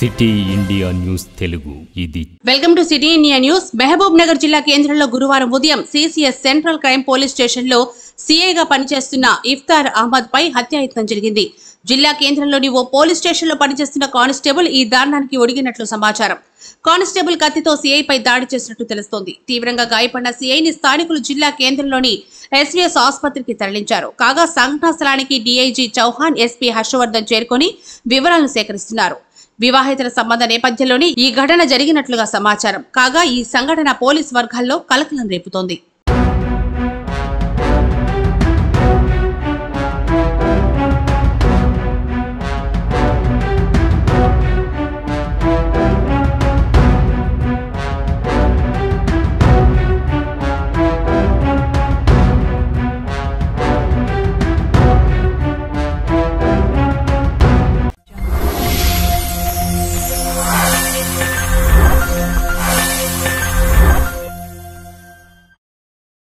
city India news Telugu ఇది welcome to city India news Mahabubnagar జిల్లా కేంద్రంలో గురువారం ఉదయం CCS central crime police station లో సీఐగా పనిచేస్తున్న ఇఫ్తార్ అహ్మద్ పై హత్యాయత్నం జరిగింది జిల్లా కేంద్రంలోని ఓ పోలీస్ స్టేషన్ లో పనిచేస్తున్న కానిస్టేబుల్ ఈ దారుణానికి ఒడిగినట్లు సమాచారం కానిస్టేబుల్ కత్తితో సీఐపై దాడి చేసినట్టు తెలుస్తోంది తీవ్రంగా గాయపడిన సీఐని స్థానికులు జిల్లా కేంద్రంలోని ఎస్వీఎస్ ఆసుపత్రికి తరలించారు కాగా సంఘటనా స్థలానికి డీఐజీ చౌహాన్ ఎస్పీ హర్షవర్ధన్ చేరుకొని వివరాలను సేకరిస్తున్నారు వివాహేతర సంబంధ నేపథ్యంలోనే ఈ ఘటన జరిగినట్లుగా సమాచారం కాగా ఈ సంఘటన పోలీస్ వర్గాల్లో కలకలం రేపుతోంది